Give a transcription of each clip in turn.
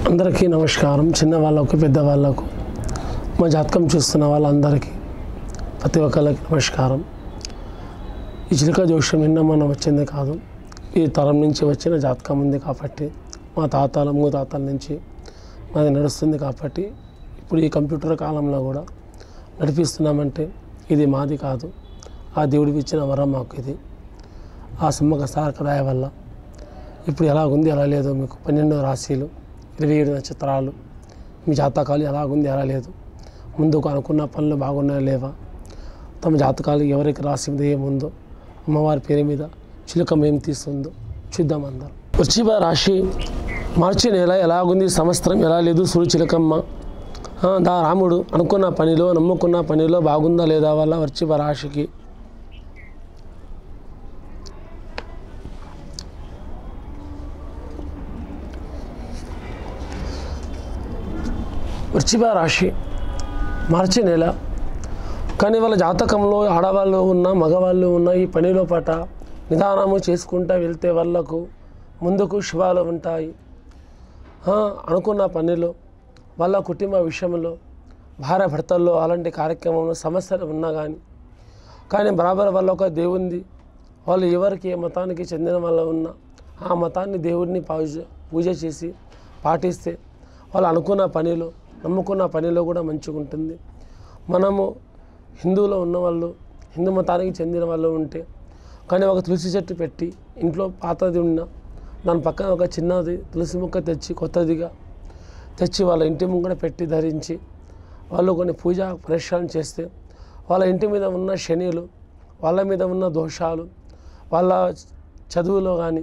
అందరికీ నమస్కారం చిన్న వాళ్ళకు పెద్ద వాళ్ళకు మా జాతకం చూస్తున్న వాళ్ళందరికీ ప్రతి ఒక్కరికి నమస్కారం ఈ చిలుక జోష్యం నిన్న మనం వచ్చింది కాదు ఈ తరం నుంచి వచ్చిన జాతకం ఉంది కాబట్టి మా తాతల మూతాతల నుంచి మాది నడుస్తుంది కాబట్టి ఇప్పుడు ఈ కంప్యూటర్ కాలంలో కూడా నడిపిస్తున్నామంటే ఇది మాది కాదు ఆ దేవుడికి ఇచ్చిన వరం మాకు ఇది ఆ సమ్మక సారకదాయ వల్ల ఇప్పుడు ఎలా ఉంది ఎలా లేదో మీకు పన్నెండు రాశిలు ఇరవై ఏడు నక్షత్రాలు మీ జాతకాలు ఎలాగుంది ఎలా లేదు ముందుకు అనుకున్న పనులు బాగున్నాయా లేవా తమ జాతకాలు ఎవరికి రాసి మీద ఏముందో అమ్మవారి పేరు మీద చిలుకం ఏం తీస్తుందో చూద్దాం అందరం వృశ్చిక రాశి మార్చి నెల ఎలాగుంది సంవత్సరం ఎలా లేదు సూర్య చిలకమ్మ ఆ, దా రాముడు అనుకున్న పనిలో నమ్ముకున్న పనిలో బాగుందా లేదా వల్ల వృశ్చిక రాశికి వృశ్చిక రాశి మార్చి నెల కానీ వాళ్ళ జాతకంలో ఆడవాళ్ళు ఉన్న మగవాళ్ళు ఉన్న ఈ పనిలో పట నిదానము చేసుకుంటూ వెళ్తే వాళ్ళకు ముందుకు శుభాలు ఉంటాయి ఆ, అనుకున్న పనిలో వాళ్ళ కుటుంబ విషయంలో భార్య భర్తల్లో అలాంటి కార్యక్రమంలో సమస్యలు ఉన్నా కానీ కానీ బరాబర్ వాళ్ళ ఒక దేవుంది వాళ్ళు ఎవరికి ఏ మతానికి చెందిన వాళ్ళ ఉన్నా ఆ మతాన్ని దేవుడిని పూజ పూజ చేసి పాటిస్తే వాళ్ళు అనుకున్న పనిలో నమ్ముకున్న పనిలో కూడా మంచిగా ఉంటుంది మనము హిందువులో ఉన్నవాళ్ళు హిందూ మతానికి చెందిన వాళ్ళు ఉంటే కానీ ఒక తులసి చెట్టు పెట్టి ఇంట్లో పాతది ఉన్న దాని పక్కన ఒక చిన్నది తులసి మొక్క తెచ్చి కొత్తదిగా తెచ్చి వాళ్ళ ఇంటి ముంగడ పెట్టి ధరించి వాళ్ళు కొన్ని పూజ పరిశ్రమ చేస్తే వాళ్ళ ఇంటి మీద ఉన్న శనిలు వాళ్ళ మీద ఉన్న దోషాలు వాళ్ళ చదువులో కానీ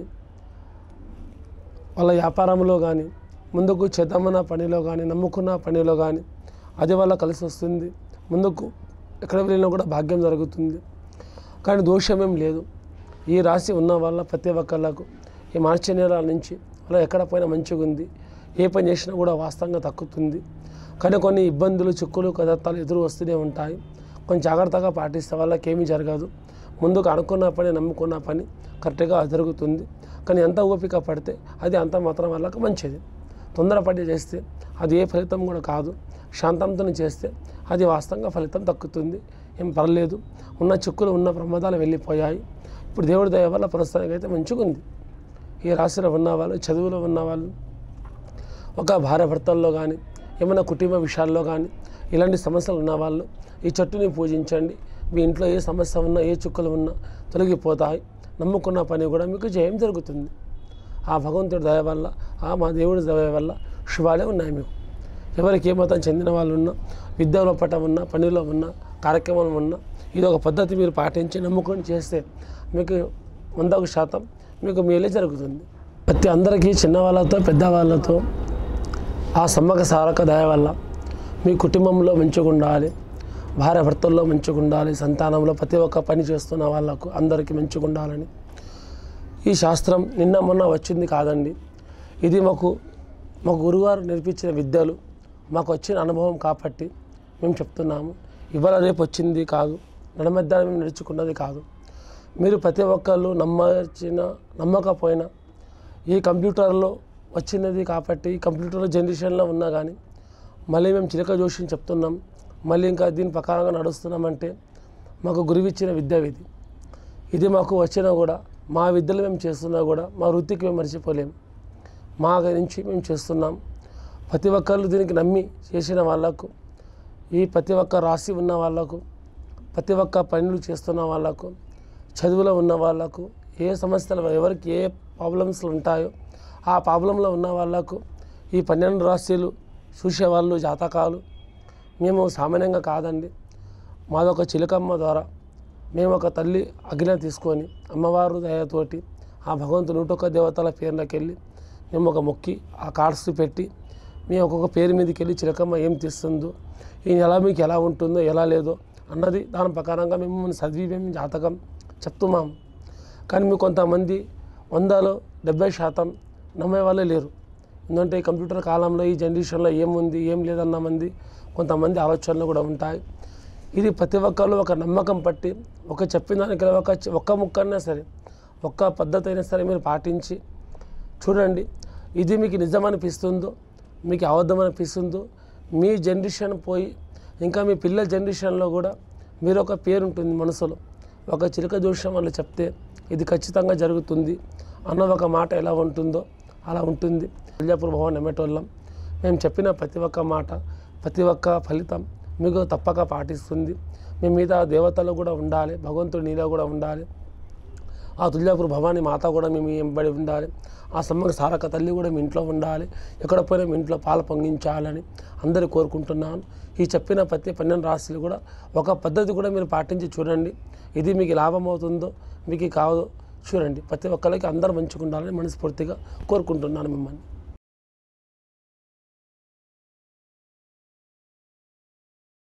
వాళ్ళ వ్యాపారంలో కానీ ముందుకు చేద్దామన్న పనిలో కానీ నమ్ముకున్న పనిలో కానీ అది వాళ్ళ కలిసి వస్తుంది ముందుకు ఎక్కడ వెళ్ళినా కూడా భాగ్యం జరుగుతుంది కానీ దోషమేం లేదు ఈ రాశి ఉన్న వాళ్ళ ప్రతి ఒక్కళ్ళకు ఈ మార్చి నెల నుంచి వాళ్ళ ఎక్కడ పోయినా మంచిగా ఉంది ఏ పని చేసినా కూడా వాస్తవంగా తక్కుతుంది కానీ కొన్ని ఇబ్బందులు చిక్కులు కదత్తాలు ఎదురు వస్తూనే ఉంటాయి కొంచెం జాగ్రత్తగా పాటిస్తే వాళ్ళకి ఏమీ జరగదు ముందుకు అనుకున్న పని నమ్ముకున్న పని కరెక్ట్గా జరుగుతుంది కానీ ఎంత ఓపిక పడితే అది అంత మాత్రం వాళ్ళకి మంచిది తొందరపడి చేస్తే అది ఏ ఫలితం కూడా కాదు శాంతంతో చేస్తే అది వాస్తవంగా ఫలితం దక్కుతుంది ఏం పర్లేదు ఉన్న చిక్కులు ఉన్న ప్రమాదాలు వెళ్ళిపోయాయి ఇప్పుడు దేవుడి దయ వల్ల ప్రస్తుతానికి అయితే మంచిగా ఉంది ఈ రాశిలో ఉన్న వాళ్ళు చదువులో ఉన్న వాళ్ళు ఒక భార్య భర్తల్లో కానీ ఏమైనా కుటుంబ విషయాల్లో కానీ ఇలాంటి సమస్యలు ఉన్న వాళ్ళు ఈ చెట్టుని పూజించండి మీ ఇంట్లో ఏ సమస్య ఉన్నా ఏ చుక్కలు ఉన్నా తొలగిపోతాయి నమ్ముకున్న పని కూడా మీకు జయం జరుగుతుంది ఆ భగవంతుడి దయ వల్ల ఆ మా దేవుడి దయ వల్ల శుభాలే ఉన్నాయి మీకు ఎవరికి ఏ మతం చెందిన వాళ్ళు ఉన్నా విద్యలో పట ఉన్నా పనిలో ఉన్నా కార్యక్రమం ఉన్నా ఇది ఒక పద్ధతి మీరు పాటించి నమ్ముకొని చేస్తే మీకు వందకు శాతం మీకు మేలే జరుగుతుంది ప్రతి అందరికీ చిన్నవాళ్ళతో పెద్దవాళ్ళతో ఆ సమ్మక సారక దయ వల్ల మీ కుటుంబంలో మంచిగా ఉండాలి భార్య భర్తల్లో మంచిగా ఉండాలి సంతానంలో ప్రతి ఒక్క పని చేస్తున్న వాళ్ళకు అందరికీ మంచిగా ఉండాలని ఈ శాస్త్రం నిన్న మొన్న వచ్చింది కాదండి ఇది మాకు మా గురుగారు నేర్పించిన విద్యలు మాకు వచ్చిన అనుభవం కాబట్టి మేము చెప్తున్నాము ఇవాళ రేపు వచ్చింది కాదు నడమధ్య మేము నేర్చుకున్నది కాదు మీరు ప్రతి ఒక్కళ్ళు నమ్మచిన నమ్మకపోయినా ఈ కంప్యూటర్లో వచ్చినది కాబట్టి ఈ కంప్యూటర్ జనరేషన్లో ఉన్నా కానీ మళ్ళీ మేము చిలక జోషిని చెప్తున్నాం మళ్ళీ ఇంకా దీని ప్రకారంగా నడుస్తున్నామంటే మాకు గురువిచ్చిన విద్య ఇది ఇది మాకు వచ్చినా కూడా మా విద్యలు మేము చేస్తున్నా కూడా మా వృత్తికి మేము మర్చిపోలేము మా నుంచి మేము చేస్తున్నాం ప్రతి ఒక్కళ్ళు దీనికి నమ్మి చేసిన వాళ్ళకు ఈ ప్రతి ఒక్క రాశి ఉన్న వాళ్ళకు ప్రతి ఒక్క పనులు చేస్తున్న వాళ్ళకు చదువులో ఉన్న వాళ్ళకు ఏ సమస్యలు ఎవరికి ఏ ప్రాబ్లమ్స్ ఉంటాయో ఆ ప్రాబ్లంలో ఉన్న వాళ్ళకు ఈ పన్నెండు రాశిలు చూసేవాళ్ళు జాతకాలు మేము సామాన్యంగా కాదండి మాదొక చిలకమ్మ ద్వారా మేము ఒక తల్లి అగ్ని తీసుకొని అమ్మవారు దయతోటి ఆ భగవంతుడు నూటొక్క దేవతల పేర్లోకి వెళ్ళి మేము ఒక మొక్కి ఆ కార్డ్స్ పెట్టి మీ ఒక్కొక్క పేరు మీదకి వెళ్ళి చిలకమ్మ ఏం తీస్తుందో ఈ నెల మీకు ఎలా ఉంటుందో ఎలా లేదో అన్నది దాని ప్రకారంగా మేము చదివి మేము జాతకం చెప్తున్నాము కానీ మీకు కొంతమంది వందలో డెబ్బై శాతం నమ్మే వాళ్ళే లేరు ఎందుకంటే ఈ కంప్యూటర్ కాలంలో ఈ జనరేషన్లో ఏముంది ఏం లేదన్న మంది కొంతమంది ఆలోచనలు కూడా ఉంటాయి ఇది ప్రతి ఒక్కళ్ళు ఒక నమ్మకం పట్టి ఒక చెప్పిన దానికి ఒక ఒక్క ముక్క అయినా సరే ఒక్క పద్ధతి అయినా సరే మీరు పాటించి చూడండి ఇది మీకు నిజం అనిపిస్తుందో మీకు అబద్ధం అనిపిస్తుందో మీ జనరేషన్ పోయి ఇంకా మీ పిల్లల జనరేషన్లో కూడా మీరు ఒక పేరు ఉంటుంది మనసులో ఒక చిలక జోష్యం వాళ్ళు చెప్తే ఇది ఖచ్చితంగా జరుగుతుంది అన్న ఒక మాట ఎలా ఉంటుందో అలా ఉంటుంది విద్యాపూర్ భవన్ నమ్మేటోళ్ళం మేము చెప్పిన ప్రతి ఒక్క మాట ప్రతి ఒక్క ఫలితం మీకు తప్పక పాటిస్తుంది మీ మీద దేవతలు కూడా ఉండాలి భగవంతుడు నీలో కూడా ఉండాలి ఆ తుల్యాపూర్ భవాని మాత కూడా మేము ఎంబడి ఉండాలి ఆ సమ్మక సారక తల్లి కూడా మీ ఇంట్లో ఉండాలి ఎక్కడ పోయినా మీ ఇంట్లో పాలు పొంగించాలని అందరూ కోరుకుంటున్నాను ఈ చెప్పిన ప్రతి పన్నెండు రాశులు కూడా ఒక పద్ధతి కూడా మీరు పాటించి చూడండి ఇది మీకు లాభం అవుతుందో మీకు కాదో చూడండి ప్రతి ఒక్కరికి అందరూ మంచిగా ఉండాలని మనస్ఫూర్తిగా కోరుకుంటున్నాను మిమ్మల్ని